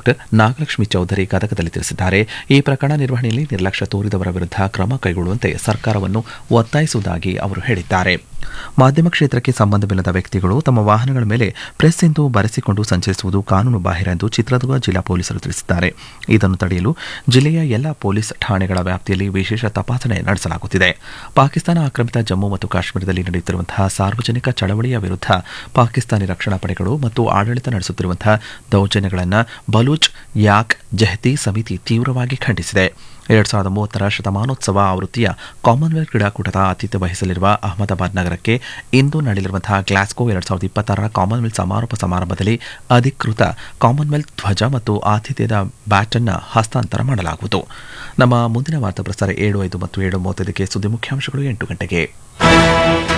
doctor Nagalakshmi Chaudhary ಗದಗದಲ್ಲಿ ತಿಳಿಸಿದ್ದಾರೆ ಈ ಪ್ರಕರಣ ನಿರ್ವಹಣೆಯಲ್ಲಿ ನಿರ್ಲಕ್ಷ್ಯ ತೋರಿದವರ ವಿರುದ್ಧ ಕ್ರಮ ಕೈಗೊಳ್ಳುವಂತೆ ಸರ್ಕಾರವನ್ನು ಒತ್ತಾಯಿಸುವುದಾಗಿ ಅವರು ಹೇಳಿದ್ದಾರೆ ಮಾಧ್ಯಮ ಕ್ಷೇತ್ರಕ್ಕೆ ಸಂಬಂಧವಿಲ್ಲದ ವ್ಯಕ್ತಿಗಳು ತಮ್ಮ ವಾಹನಗಳ ಮೇಲೆ ಪ್ರೆಸ್ ಎಂದು ಬರೆಸಿಕೊಂಡು ಸಂಚರಿಸುವುದು ಕಾನೂನು ಬಾಹಿರ ಎಂದು ಚಿತ್ರದುರ್ಗ ಜಿಲ್ಲಾ ಪೊಲೀಸರು ತಿಳಿಸಿದ್ದಾರೆ ಇದನ್ನು ತಡೆಯಲು ಜಿಲ್ಲೆಯ ಎಲ್ಲ ಪೊಲೀಸ್ ಠಾಣೆಗಳ ವ್ಯಾಪ್ತಿಯಲ್ಲಿ ವಿಶೇಷ ತಪಾಸಣೆ ನಡೆಸಲಾಗುತ್ತಿದೆ ಪಾಕಿಸ್ತಾನ ಆಕ್ರಮಿತ ಜಮ್ಮು ಮತ್ತು ಕಾಶ್ಮೀರದಲ್ಲಿ ನಡೆಯುತ್ತಿರುವಂತಹ ಸಾರ್ವಜನಿಕ ಚಳವಳಿಯ ವಿರುದ್ಧ ಪಾಕಿಸ್ತಾನಿ ರಕ್ಷಣಾ ಪಡೆಗಳು ಮತ್ತು ಆಡಳಿತ ನಡೆಸುತ್ತಿರುವಂತಹ ದೌರ್ಜನ್ಯಗಳನ್ನು ಬಲೂಚ್ ಯಾಕ್ ಜೆಹತಿ ಸಮಿತಿ ತೀವ್ರವಾಗಿ ಖಂಡಿಸಿದೆ ಎರಡ್ ಸಾವಿರದ ಮೂವತ್ತರ ಶತಮಾನೋತ್ಸವ ಆವೃತ್ತಿಯ ಕಾಮನ್ವೆಲ್ತ್ ಕ್ರೀಡಾಕೂಟದ ಆತಿಥ್ಯ ವಹಿಸಲಿರುವ ಅಹಮದಾಬಾದ್ ನಗರಕ್ಕೆ ಇಂದು ನಡೆಯಲಿರುವಂತಹ ಗ್ಲಾಸ್ಗೋ ಎರಡ್ ಸಾವಿರದ ಇಪ್ಪತ್ತಾರರ ಕಾಮನ್ವೆಲ್ತ್ ಸಮಾರೋಪ ಸಮಾರಂಭದಲ್ಲಿ ಅಧಿಕೃತ ಕಾಮನ್ವೆಲ್ತ್ ಧ್ವಜ ಮತ್ತು ಆತಿಥ್ಯದ ಬ್ಯಾಟ್ ಅನ್ನು ಹಸ್ತಾಂತರ ಮಾಡಲಾಗುವುದು ನಮ್ಮ ಮುಂದಿನ ವಾರ್ತಾ ಪ್ರಸಾರ ಏಳು ಐದು ಮತ್ತು ಏಳು ಮೂವತ್ತೈದಕ್ಕೆ ಸುದ್ದಿ ಮುಖ್ಯಾಂಶಗಳು ಎಂಟು ಗಂಟೆಗೆ